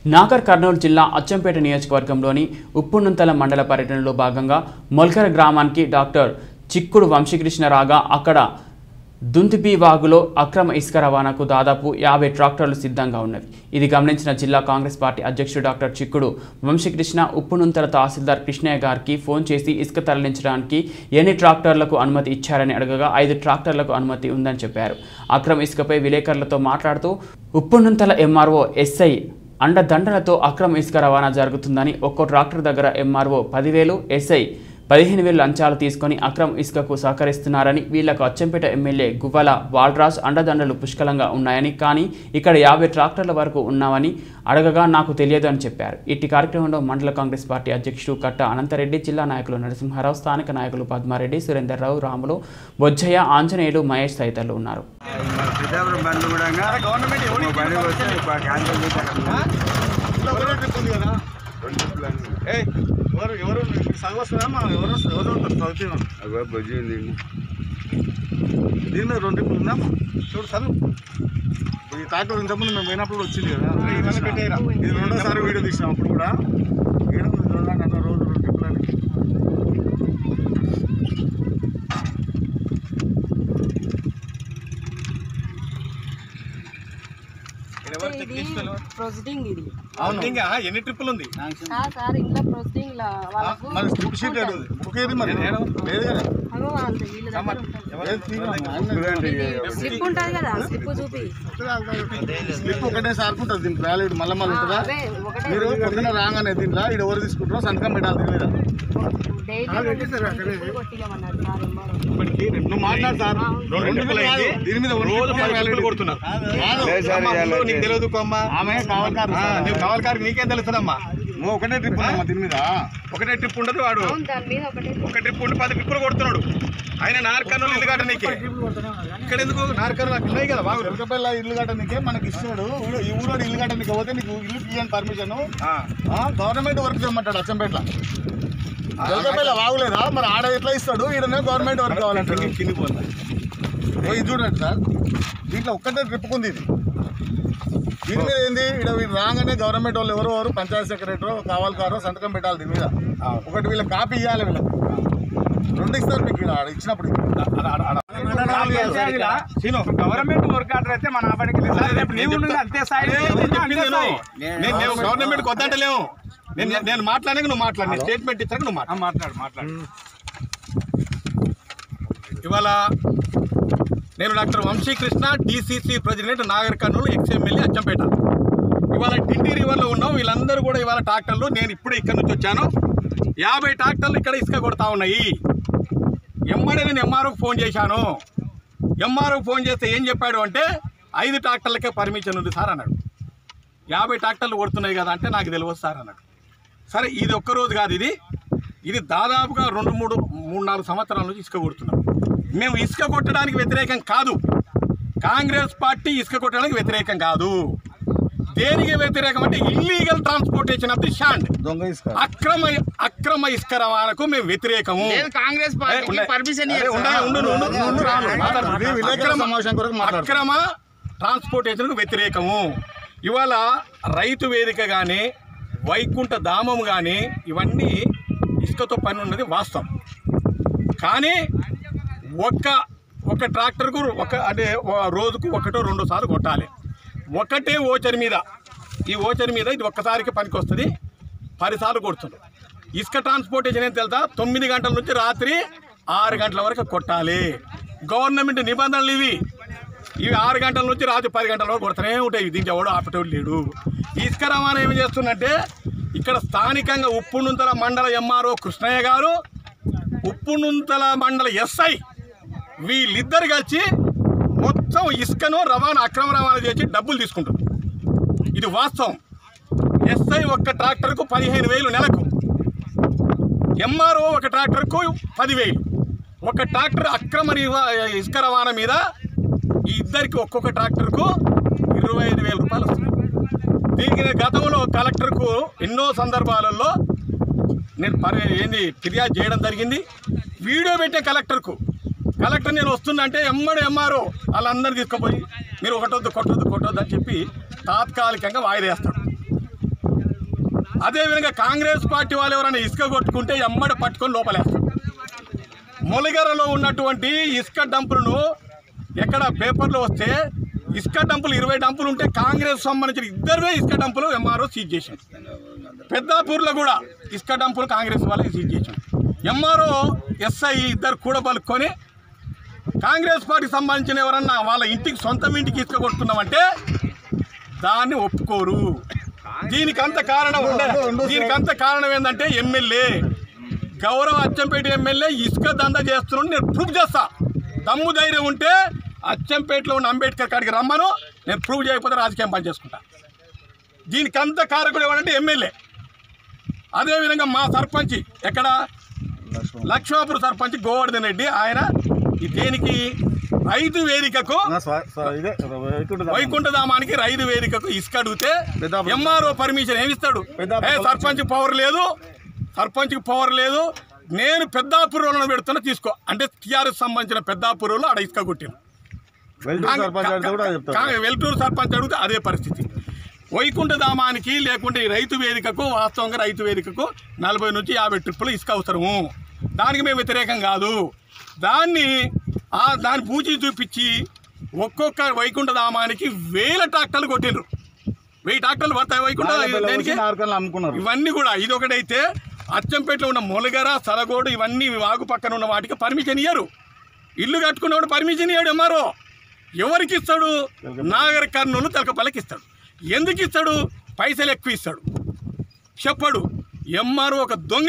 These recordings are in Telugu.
నాగర్ కర్నూలు జిల్లా అచ్చంపేట నియోజకవర్గంలోని ఉప్పునుంతల మండల పర్యటనలో భాగంగా మొల్కర గ్రామానికి డాక్టర్ చిక్కుడు వంశీకృష్ణ రాగా అక్కడ దుంతిబి వాగులో అక్రమ ఇసుక రవాణాకు దాదాపు యాభై ట్రాక్టర్లు సిద్ధంగా ఉన్నవి ఇది గమనించిన జిల్లా కాంగ్రెస్ పార్టీ అధ్యక్షుడు డాక్టర్ చిక్కుడు వంశీకృష్ణ ఉప్పునుంతల తహసీల్దార్ కృష్ణయ్య గారికి ఫోన్ చేసి ఇసుక తరలించడానికి ఎన్ని ట్రాక్టర్లకు అనుమతి ఇచ్చారని అడగగా ఐదు ట్రాక్టర్లకు అనుమతి ఉందని చెప్పారు అక్రమ ఇసుకపై విలేకరులతో మాట్లాడుతూ ఉప్పునుంతల ఎంఆర్ఓ ఎస్ఐ అండదండలతో అక్రమ ఇసుక రవాణా జరుగుతుందని ఒక్కో ట్రాక్టర్ దగ్గర ఎంఆర్ఓ పదివేలు ఎస్ఐ పదిహేను వేలు లంచాలు తీసుకొని అక్రమ ఇసుకకు సహకరిస్తున్నారని వీళ్లకు అచ్చంపేట ఎమ్మెల్యే గువ్వల బాలరాజ్ అండదండలు పుష్కలంగా ఉన్నాయని కానీ ఇక్కడ యాభై ట్రాక్టర్ల వరకు ఉన్నామని అడగగా నాకు తెలియదు అని చెప్పారు ఇట్టి కార్యక్రమంలో మండల కాంగ్రెస్ పార్టీ అధ్యక్షుడు కట్ట అనంతరెడ్డి జిల్లా నాయకులు నరసింహారావు స్థానిక నాయకులు పద్మారెడ్డి సురేందర్రావు రాములు బొజ్జయ్య ఆంజనేయులు మహేష్ తదితరులు ఉన్నారు మన సిద్ధాపురం బండ్లు కూడా గవర్నమెంట్ బండి వస్తే క్యాన్సల్ చేశారు ఎవరు ఎవరు చదువు వస్తుందా మనం ఎవరు ఎవరు ఉంటారు చదువుతున్నాం అగో బొజ్జి ఉంది దీని మీద రెండు ఇప్పుడు ఉందా చూడు చదువు ఇప్పుడు ఈ ట్రాక్టర్ ఇంతకుముందు మేము పోయినప్పుడు కూడా వచ్చింది కదా ఇది రెండోసారి వీడియో తీసినాం అప్పుడు కూడా ఏడు ఉంది చూడండి అన్న రోజు రెండు ట్రిప్పులు అని ఇది ప్రొసీడింగ్ ఇది అవును ఇంకా ఎన్ని ట్రిప్పులు ఉంది సార్ సార్ ఇంట్లో ప్రొసీడింగ్ లా వాళ్ళకు మరి స్లిప్ షీట్ ఏడు ఉంది బుక్ ఏది మరి లేదు కదా అగో వాళ్ళది వీళ్ళ దగ్గర ఉంటుంది. ఏది తీయమా? స్లిప్ ఉంటుంది కదా స్లిప్ చూపి స్లిప్ ఒకటే సార్కుంటుంది దీనికి వ్యాలిడ్ మళ్ళీ మళ్ళీ ఉంటుందా అవే ఒకటే మీరు పొద్దున రాగానే దీంట్లో ఇక్కడ ఎవరు తీసుకుంటారో సంతకం పెట్టాలి దీని మీద డైలీ కొట్టిగామన్నారు సార్ ఎంఆర్ఓ. ఇప్పటికి నువ్వు మాట్లాడు సార్ రెండు ట్రిప్పులు కాదు. దీని మీద రోజు పది ట్రిప్పులు కొడుతున్నారు కాదు. లేదు సార్, అమ్మా, ఇవాళ నువ్వు నీకు తెలియదు అమ్మా ఆమె కావల్కారు నువ్వు కావల్కారు నీకేం తెలుస్తుందమ్మా నువ్వు ఒకటే ట్రిప్ అమ్మా దీని మీద ఒకటే ట్రిప్ ఉండదు వాడు అవును దాని మీద ఒకటే ఒక ట్రిప్ ఉండి పది ట్రిప్పులు కొడుతున్నాడు ఆయన నార్కర్నూలు ఇల్లు కట్ట నీకే ఇక్కడ ఎందుకు నార్కర్నూలు అక్కడ ఉన్నాయి కదా బాబు ఎలకపల్లి ఇల్లు కట్ట నీకే మనకి ఇస్తాడు ఊరు- ఈ ఊరోడు ఇల్లు కట్ట నీకు పోతే నీకు ఇల్లు తీయని పర్మిషన్ గవర్నమెంట్ వర్క్ చేయమంటాడు అచ్చంపేట ఎలకపల్లి బాగులేదా మరి ఆడ ఎట్లా ఇస్తాడు ఈడనే గవర్నమెంట్ వర్క్ కావాలంటాడు కింది పోయి ఇది చూడండి సార్ దీంట్లో ఒక్కటే ట్రిప్పుకుంది ఇది దీని మీద ఏంది ఇక్కడ వీళ్ళు రాగానే గవర్నమెంట్ వాళ్ళు ఎవరో ఎవరు పంచాయత్ సెక్రటరీ కావాలకారో సంతకం పెట్టాలి దీని మీద ఒకటి వీళ్ళకి కాపీ ఇవ్వాలి వీళ్ళకి రెండు ఇస్తారు మీకు ఇక్కడ ఆడ ఇచ్చినప్పుడు గవర్నమెంట్ వర్క్ ఆర్డర్ అయితే మన ఆపడికి అంతే నేను గవర్నమెంట్ వద్దంటలేము నేను నేను మాట్లాడే నువ్వు మాట్లాడు నేను స్టేట్మెంట్ ఇచ్చాక నువ్వు మాట్లాడు మాట్లాడు మాట్లాడు ఇవాళ నేను doctor Vamsikrishna DCC president Nagarkurnool ex MLA Achampet ఇవాళ డిండి రివర్లో ఉన్నాం వీళ్ళందరూ కూడా ఇవాళ ట్రాక్టర్లు నేను ఇప్పుడే ఇక్కడ నుంచి వచ్చాను యాభై ట్రాక్టర్లు ఇక్కడ ఇసుక కొడతా ఉన్నాయి ఎమ్మడే నేను ఎంఆర్ఓకి ఫోన్ చేశాను ఎంఆర్ఓకి ఫోన్ చేస్తే ఏం చెప్పాడు అంటే ఐదు ట్రాక్టర్లకే పర్మిషన్ ఉంది సార్ అన్నాడు యాభై ట్రాక్టర్లు కొడుతున్నాయి కదా అంటే నాకు తెలియదు సార్ అన్నాడు సరే ఇది ఒక్క రోజు కాదు ఇది ఇది దాదాపుగా రెండు మూడు మూడు నాలుగు సంవత్సరాల నుంచి ఇసుక కొడుతున్నాం మేము ఇసుక కొట్టడానికి వ్యతిరేకం కాదు కాంగ్రెస్ పార్టీ ఇసుక కొట్టడానికి వ్యతిరేకం కాదు దేనికి వ్యతిరేకం అంటే illegal transportation of the sand దొంగ ఇసుక అక్రమ అక్రమ ఇసుక రవాణాకు మేము వ్యతిరేకము కాంగ్రెస్ ఏ, ఉండే- అరే, ఉండే, ఉండు, ఉండు, ఉండు, ఉండు, రాను, మాట్లాడు. ఇది విలేకరుల సమావేశం కొరకు మాట్లాడు అక్రమ ట్రాన్స్పోర్టేషన్కు వ్యతిరేకము ఇవాళ రైతు వేదిక కానీ వైకుంఠ ధామం కానీ ఇవన్నీ ఇసుకతో పని ఉన్నది వాస్తవం కానీ ఒక్క ఒక ట్రాక్టర్కు ఒక అంటే ఓ- రోజుకు ఒకటో రెండు సార్లు కొట్టాలి ఒకటే ఓచర్ మీద ఈ ఓచర్ మీద ఇది ఒక్కసారికి పనికి వస్తుంది పదిసార్లు కొడుతుంది ఇసుక ట్రాన్స్పోర్టేషన్ ఏం తెలుసా తొమ్మిది గంటల నుంచి రాత్రి ఆరు గంటల వరకు కొట్టాలి గవర్నమెంట్ నిబంధనలు ఇవి ఇవి ఆరు గంటల నుంచి రాత్రి పది గంటల వరకు కొడుతూనే ఉంటాయి దీనికి ఎవడో ఆపేటోడు లేడు ఈ ఇసుక రవాణా ఏం చేస్తుందంటే ఇక్కడ స్థానికంగా ఉప్పునుంతల మండల ఎంఆర్ఓ కృష్ణయ్య గారు ఉప్పునుంతల మండల ఎస్ఐ వీళ్ళిద్దరు కలిసి మొత్తం ఇసుకను రవాణా అక్రమ రవాణా చేసి డబ్బులు తీసుకుంటారు ఇది వాస్తవం ఎస్ఐ ఒక్క ట్రాక్టర్కు పదిహేను వేలు నెలకు ఎంఆర్ఓ ఒక ట్రాక్టర్కు పదివేలు ఒక ట్రాక్టర్ అక్రమ రివా- ఇసుక రవాణా మీద ఈ ఇద్దరికి ఒక్కొక్క ట్రాక్టర్కు ఇరవై ఐదు వేల రూపాయలు వస్తుంది దీనికి నేను గతంలో కలెక్టర్కు ఎన్నో సందర్భాలలో నేను పరి ఏంది ఫిర్యాదు చేయడం జరిగింది వీడియో పెట్టే కలెక్టర్కు కలెక్టర్ నేను వస్తుందంటే ఎమ్మడు ఎమ్మారో వాళ్ళందరినీ తీసుకుపోయి మీరు ఒకటొద్దు కొట్టొద్దు కొట్టొద్దు అని చెప్పి తాత్కాలికంగా వాయిదేస్తాడు అదేవిధంగా కాంగ్రెస్ పార్టీ వాళ్ళు ఎవరైనా ఇసుక కొట్టుకుంటే ఎమ్మడి పట్టుకొని లోపలేస్తారు మొలగరలో ఉన్నటువంటి ఇసుక డంపులను ఎక్కడ పేపర్లో వస్తే ఇసుక డంపులు ఇరవై డంపులు ఉంటే కాంగ్రెస్ సంబంధించిన ఇద్దరువే ఇసుక డంపులు ఎంఆర్ఓ సీజ్ చేశారు పెద్దాపూర్లో కూడా ఇసుక డంపులు కాంగ్రెస్ వాళ్ళకి సీజ్ చేశారు ఎంఆర్ఓ ఎస్ఐ ఇద్దరు కూడా పలుకొని కాంగ్రెస్ పార్టీకి సంబంధించిన ఎవరన్నా వాళ్ళ ఇంటికి సొంతం ఇంటికి ఇసుక కొట్టుకున్నామంటే దాన్ని ఒప్పుకోరు దీనికంత కారణం ఉండే దీనికంత కారణం ఏంటంటే ఎమ్మెల్యే గౌరవ అచ్చంపేట ఎమ్మెల్యే ఇసుక దంద చేస్తున్నాడు నేను ప్రూఫ్ చేస్తా దమ్ము ధైర్యం ఉంటే అచ్చంపేటలో ఉన్న అంబేద్కర్ కాడికి రమ్మను నేను ప్రూవ్ చేయకపోతే రాజకీయం పని చేసుకుంటా దీనికంత కారకుడు ఎవరంటే ఎమ్మెల్యే అదేవిధంగా మా సర్పంచ్ ఎక్కడ లక్ష్మాపూర్ సర్పంచ్ గోవర్ధన్ రెడ్డి ఆయన ఈ దేనికి రైతు వేదికకు వైకుంఠధామానికి రైతు వేదికకు ఇసుక అడిగితే పెద్దాపురం. ఎంఆర్ఓ పర్మిషన్ ఏమిస్తాడు పెద్దాపురం. ఏ సర్పంచ్ పవర్ లేదు సర్పంచ్కి పవర్ లేదు నేను పెద్దాపురంలో పెడుతున్నా తీసుకో అంటే టీఆర్ఎస్ సంబంధించిన పెద్దాపురంలో ఆడ ఇసుక కొట్టిన వెల్టూరు సర్పంచ్ అడిగితే కూడా చెప్తారు కా- వెల్టూరు సర్పంచ్ అడిగితే అదే పరిస్థితి వైకుంఠ ధామానికి లేకుంటే ఈ రైతు వేదికకు వాస్తవంగా రైతు వేదికకు నలభై నుంచి యాభై ట్రిప్పులు ఇసుక అవసరము దానికి మేము వ్యతిరేకం కాదు దాన్ని ఆ దాని పూచి చూపించి ఒక్కొక్క వైకుంఠ ధామానికి వేల ట్రాక్టర్లు కొట్టిండ్రు వెయ్యి ట్రాక్టర్లు పడతాయి వైకుంఠ దేనికి నార్కల్ అమ్ముకున్నారు ఇవన్నీ కూడా ఇది ఒకటైతే అచ్చంపేటలో ఉన్న మొలగర సలగోడు ఇవన్నీ వాగు పక్కన ఉన్న వాటికి పర్మిషన్ ఇయ్యరు ఇల్లు కట్టుకున్నవాడు పర్మిషన్ ఇయ్యాడు ఎంఆర్ఓ ఎవరికి ఇస్తాడు నాగర్ కర్నూలు తెలకపల్లికి ఇస్తాడు ఎందుకు ఇస్తాడు పైసలు ఎక్కువ ఇస్తాడు చెప్పడు ఎంఆర్ఓ ఒక దొంగ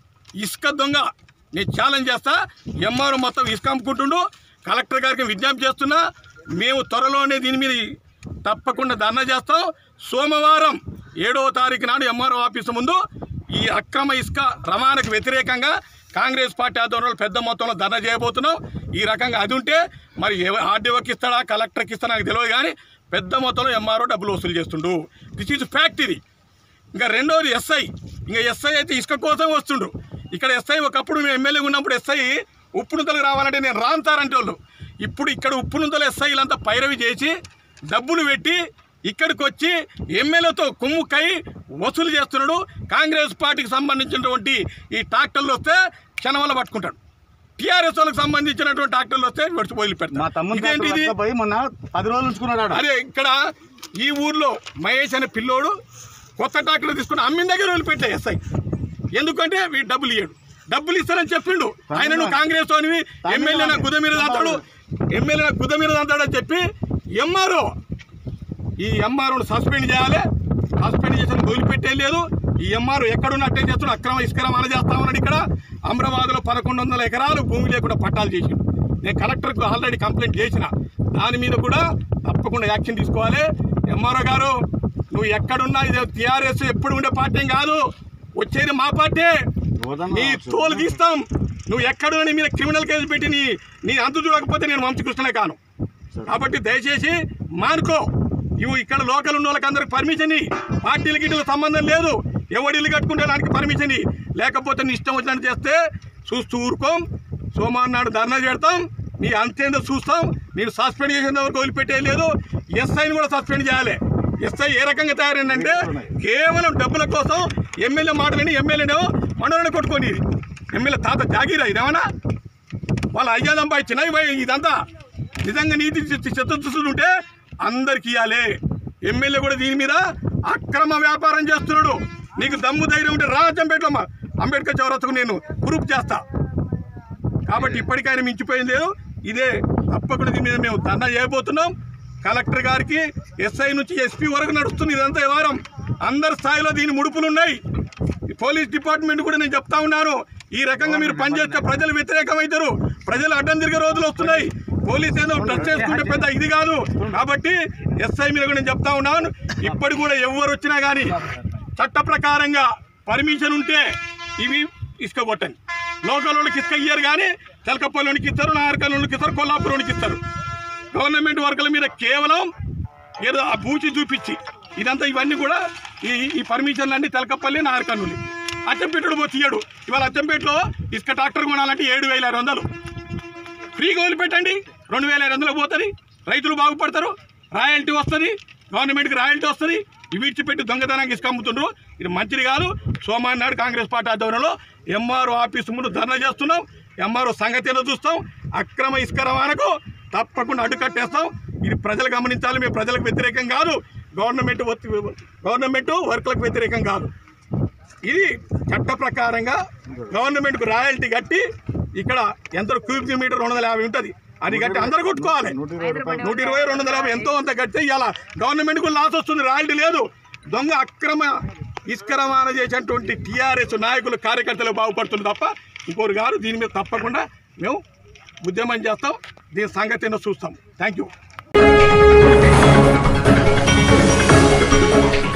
ఇసుక దొంగ నేను ఛాలెంజ్ చేస్తా ఎంఆర్ఓ మొత్తం ఇసుక అమ్ముకుంటుండు కలెక్టర్ గారికి విజ్ఞప్తి చేస్తున్నా మేము త్వరలోనే దీని మీద తప్పకుండా ధర్నా చేస్తాం సోమవారం ఏడవ తారీఖు నాడు ఎంఆర్ఓ ఆఫీసు ముందు ఈ అక్రమ ఇసుక రవాణాకు వ్యతిరేకంగా కాంగ్రెస్ పార్టీ ఆధ్వర్యంలో పెద్ద మొత్తంలో ధర్నా చేయబోతున్నాం ఈ రకంగా అది ఉంటే మరి ఎవ- ఆర్డీఓకి ఇస్తాడా కలెక్టర్కి ఇస్తా నాకు తెలియదు కానీ పెద్ద మొత్తంలో ఎంఆర్ఓ డబ్బులు వసూలు చేస్తుండు దిస్ ఈజ్ ఫ్యాక్ట్ ఇది ఇంకా రెండోది ఎస్ఐ ఇంకా ఎస్ఐ అయితే ఇసుక కోసం వస్తుండ్రు ఇక్కడ ఎస్ఐ ఒకప్పుడు మేము ఎమ్మెల్యే ఉన్నప్పుడు ఎస్ఐ ఉప్పునుంతలకు రావాలంటే నేను రాంతారంటే వాళ్ళు ఇప్పుడు ఇక్కడ ఉప్పునుంతల ఎస్ఐలంతా పైరవి చేసి డబ్బులు పెట్టి ఇక్కడికి వచ్చి ఎమ్మెల్యేతో కుమ్ముక్కై వసూలు చేస్తున్నాడు కాంగ్రెస్ పార్టీకి సంబంధించినటువంటి ఈ ట్రాక్టర్లు వస్తే క్షణవల్ల పట్టుకుంటాడు టీఆర్ఎస్ వాళ్ళకి సంబంధించినటువంటి ట్రాక్టర్లు వస్తే విడిచి మా వదిలిపెడతాడు తమ్ముడు ఇదేంటి ఇది పోయి మొన్న పది రోజులు ఉంచుకున్నాడు ఆడ. అదే ఇక్కడ ఈ ఊర్లో మహేష్ అనే పిల్లోడు కొత్త ట్రాక్టర్ తీసుకుని అమ్మిన దగ్గర వదిలిపెట్టా ఎస్ఐ ఎందుకంటే వీడు డబ్బులు ఇయ్యాడు డబ్బులు ఇస్తానని చెప్పిండు ఆయన నువ్వు కాంగ్రెస్ వానివి ఎమ్మెల్యే నా గుద మీద దంతాడు ఎమ్మెల్యే నా గుద మీద దంతాడని చెప్పి ఎంఆర్ఓ ఈ ఎంఆర్ఓను సస్పెండ్ చేయాలి సస్పెండ్ చేసిన వదిలిపెట్టే లేదు ఈ ఎంఆర్ ఎక్కడున్న అట్టే చేస్తున్న అక్రమ ఇసుక రవాణా చేస్తా ఉన్నాడు ఇక్కడ అమరాబాద్లో పదకొండు వందల ఎకరాలు భూమి లేకుండా పట్టాలు చేసిండు నేను కలెక్టర్కు ఆల్రెడీ కంప్లైంట్ చేసిన దాని మీద కూడా తప్పకుండా యాక్షన్ తీసుకోవాలి ఎంఆర్ఓ గారు నువ్వు ఎక్కడున్నా ఇది టీఆర్ఎస్ ఎప్పుడు ఉండే పార్టీ ఏం కాదు వచ్చేది మా పార్టీ గోదాం నీ తోలు తీస్తాం నువ్వు ఎక్కడో నీ మీద క్రిమినల్ కేసు పెట్టి నీ నీ అంతు చూడకపోతే నేను వంశకృష్ణనే కాను కాబట్టి దయచేసి మానుకో ఇవి ఇక్కడ లోకల్ ఉన్న వాళ్ళకి అందరికి పర్మిషన్ ఇయ్యి. పార్టీలకి ఇటు సంబంధం లేదు ఎవడి ఇల్లు కట్టుకుంటే దానికి పర్మిషన్ ఇయ్యి. లేకపోతే నీ ఇష్టం వచ్చినట్టు చేస్తే చూస్తూ ఊరుకోం సోమవారం నాడు ధర్నా చేడతాం నీ అంతేందో చూస్తాం నేను సస్పెండ్ చేసిన వరకు వదిలిపెట్టే లేదు ఎస్ఐని కూడా సస్పెండ్ చేయాలి ఎస్ఐ ఏ రకంగా తయారైందంటే కేవలం డబ్బుల కోసం ఎమ్మెల్యే మాట విని ఎమ్మెల్యేనేమో మనోళ్ళని కొట్టుకొని ఎమ్మెల్యే తాత జాగీరా ఇదేమన్నా వాళ్ళ అయ్యా సంపాదించిన ఇవి ఇదంతా నిజంగా నీతి చిత్తశుద్ధి ఉంటే అందరికి ఇవ్వాలి ఎమ్మెల్యే కూడా దీని మీద అక్రమ వ్యాపారం చేస్తున్నాడు నీకు దమ్ము ధైర్యం ఉంటే రా అంబేద్కర్ అంబేద్కర్ చౌరస్తకు నేను ప్రూఫ్ చేస్తా కాబట్టి ఇప్పటికైనా మించిపోయింది లేదు ఇదే తప్పకుండా దీని మీద మేము ధర్నా చేయబోతున్నాం కలెక్టర్ గారికి ఎస్ఐ నుంచి ఎస్పీ వరకు నడుస్తుంది ఇదంతా వ్యవహారం అందరి స్థాయిలో దీని ముడుపులు ఉన్నాయి ఈ పోలీస్ డిపార్ట్మెంట్ కూడా నేను చెప్తా ఉన్నాను ఈ రకంగా మీరు పనిచేస్తే ప్రజలు వ్యతిరేకమవుతారు ప్రజలు అడ్డం తిరిగే రోజులు వస్తున్నాయి పోలీస్ ఏదో టచ్ చేసుకుంటే పెద్ద ఇది కాదు కాబట్టి ఎస్ఐ మీద కూడా నేను చెప్తా ఉన్నాను ఇప్పటి కూడా ఎవరు వచ్చినా కానీ చట్ట ప్రకారంగా పర్మిషన్ ఉంటే ఇవి ఇసుక కొట్టండి లోకల్ వాళ్ళకి ఇసుక ఇయ్యరు కానీ తెలకపల్లికి ఇస్తారు నాగరికల్లోకి ఇస్తారు కొల్లాపురంకి ఇస్తారు గవర్నమెంట్ వర్కుల మీద కేవలం ఏదో ఆ బూచి చూపించి ఇదంతా ఇవన్నీ కూడా ఈ ఈ పర్మిషన్లు అన్ని తెలకపల్లి నాగరికల్లు అచ్చంపేటలో పోయి తీయడు ఇవాళ అచ్చంపేటలో ఇసుక ట్రాక్టర్ కొనాలంటే ఏడు వేల ఐదు వందలు ఫ్రీగా వదిలిపెట్టండి రెండు వేల ఐదు వందలకు పోతుంది రైతులు బాగుపడతారు రాయల్టీ వస్తుంది గవర్నమెంట్కి రాయల్టీ వస్తుంది ఇవి ఇచ్చిపెట్టి దొంగతనానికి ఇసుక అమ్ముతుండ్రు ఇది మంచిది కాదు సోమవారం నాడు కాంగ్రెస్ పార్టీ ఆధ్వర్యంలో ఎంఆర్ఓ ఆఫీస్ ముందు ధర్నా చేస్తున్నాం ఎంఆర్ఓ సంగతి ఏదో చూస్తాం అక్రమ ఇసుక రవాణాకు తప్పకుండా అడ్డుకట్టేస్తాం ఇది ప్రజలు గమనించాలి మేము ప్రజలకు వ్యతిరేకం కాదు గవర్నమెంట్ ఒత్తి- గవర్నమెంట్ వర్కులకు వ్యతిరేకం కాదు ఇది చట్ట ప్రకారంగా గవర్నమెంట్కు రాయల్టీ కట్టి ఇక్కడ ఎంత క్యూబిక్ మీటర్ రెండు వందల యాభై ఉంటుంది అది కట్టి అందరు కొట్టుకోవాలి నూట ఇరవై రెండు వందల యాభై ఎంతో అంత కడితే ఇలా గవర్నమెంట్కు లాస్ వస్తుంది రాయల్టీ లేదు దొంగ అక్రమ ఇసుక రవాణా చేసేటువంటి టీఆర్ఎస్ నాయకులు కార్యకర్తలు బాగుపడుతుంది తప్ప ఇంకోరు గారు దీని మీద తప్పకుండా మేము ఉద్యమం చేస్తాం దీని సంగతి ఏంటో చూస్తాం థ్యాంక్ యూ